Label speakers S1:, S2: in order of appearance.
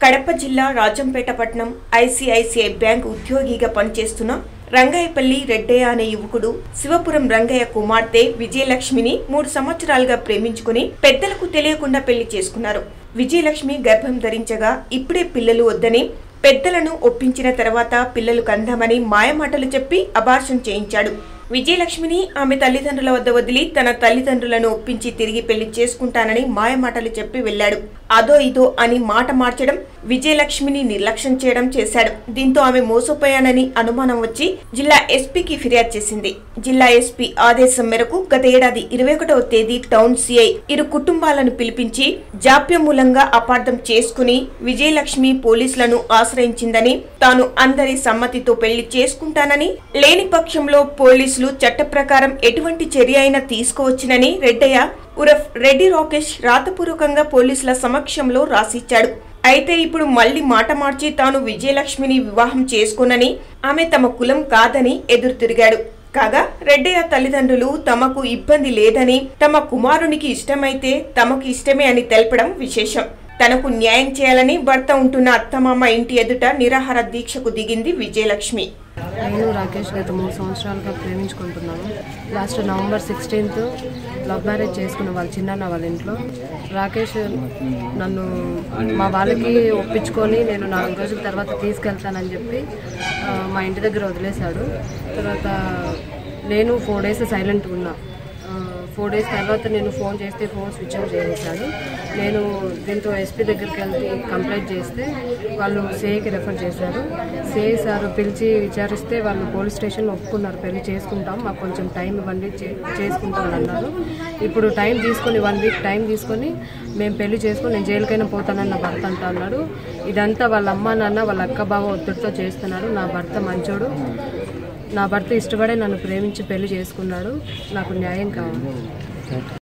S1: కడప జిల్లా రాజంపేట పట్నం ICICI bank ఉద్యోగిగా పనిచేస్తున్న రంగయ్యపల్లి రెడ్డయ్య అనే యువకుడు శివపురం రంగయ్య కుమార్తె విజయలక్ష్మిని మూడు సంవత్సరాలుగా ప్రేమించుకుని పెద్దలకు తెలియకుండా పెళ్లి చేసుకున్నారు విజయలక్ష్మి గర్భం ధరించగా ఇప్పుడే పిల్లలు వద్దని పెద్దలను ఒప్పించిన తర్వాత పిల్లలు కందామని మాయమాటలు చెప్పి అబార్షన్ చేయించాడు విజయలక్ష్మిని ఆమె తల్లిదండ్రుల వద్ద వదిలి తన తల్లిదండ్రులను ఒప్పించి తిరిగి పెళ్లి చేసుకుంటానని మాయమాటలు చెప్పి వెళ్ళాడు అదో ఇదో అని మాట మార్చడం విజయలక్ష్మిని నిర్లక్ష్యం చేయడం చేశాడు దీంతో ఆమె మోసపోయానని అనుమానం వచ్చి జిల్లా ఎస్పీకి ఫిర్యాదు చేసింది జిల్లా ఎస్పీ ఆదేశం మేరకు గత ఏడాది ఇరవై ఒకటవ తేదీ టౌన్ సిఐ ఇరు కుటుంబాలను పిలిపించి జాప్యం మూలంగా అపార్థం చేసుకుని విజయలక్ష్మి పోలీసులను ఆశ్రయించిందని తాను అందరి సమ్మతితో పెళ్లి చేసుకుంటానని లేని పక్షంలో పోలీసులు చట్ట ప్రకారం ఎటువంటి చర్య అయినా తీసుకోవచ్చునని రెడ్డయ్య ఉరఫ్ రెడ్డి రాకేష్ రాతపూర్వకంగా పోలీసుల సమక్షంలో రాసిచ్చాడు అయితే ఇప్పుడు మళ్ళీ మాట మార్చి తాను విజయలక్ష్మిని వివాహం చేసుకోనని ఆమె తమ కులం కాదని ఎదురు తిరిగాడు కాగా రెడ్డయ్య తల్లిదండ్రులు తమకు ఇబ్బంది లేదని తమ కుమారునికి ఇష్టమైతే తమకు ఇష్టమే అని తెలపడం విశేషం తనకు న్యాయం చేయాలని భర్త ఉంటున్న అత్తమామ ఇంటి ఎదుట నిరాహార దీక్షకు దిగింది విజయలక్ష్మి
S2: నేను రాకేష్ గత మూడు సంవత్సరాలుగా ప్రేమించుకుంటున్నాను last November sixteenth love marriage చేసుకున్న వాళ్ళ చిన్న వాళ్ళ ఇంట్లో రాకేష్ నన్ను మా వాళ్ళకి ఒప్పించుకొని నేను నాలుగు రోజుల తర్వాత తీసుకెళ్తానని చెప్పి ఆ, మా ఇంటి దగ్గర వదిలేశాడు తర్వాత నేను ఫోర్ డేస్ సైలెంట్ ఉన్నా ఫోర్ డేస్ తర్వాత నేను ఫోన్ చేస్తే ఫోన్ స్విచ్ ఆఫ్ చేసేసాడు నేను దీంతో ఎస్పీ దగ్గరికి వెళ్తే కంప్లైంట్ చేస్తే వాళ్ళు సేకి రెఫర్ చేశారు సే సార్ పిలిచి విచారిస్తే వాళ్ళు పోలీస్ స్టేషన్ ఒప్పుకున్నారు పెళ్లి చేసుకుంటాం మాకు కొంచెం టైం ఇవ్వండి చే- చేసుకుంటాం అని అన్నారు ఇప్పుడు టైం తీసుకొని వన్ వీక్ టైం తీసుకొని మేము పెళ్లి చేసుకొని నేను జైలుకైనా పోతానని నా భర్త అంటా అన్నాడు ఇదంతా వాళ్ళ అమ్మ నాన్న వాళ్ళ అక్క బావ ఒత్తిడితో చేస్తున్నారు నా భర్త మంచోడు నా భర్త ఇష్టపడే నన్ను ప్రేమించి పెళ్లి చేసుకున్నాడు నాకు న్యాయం కావాలి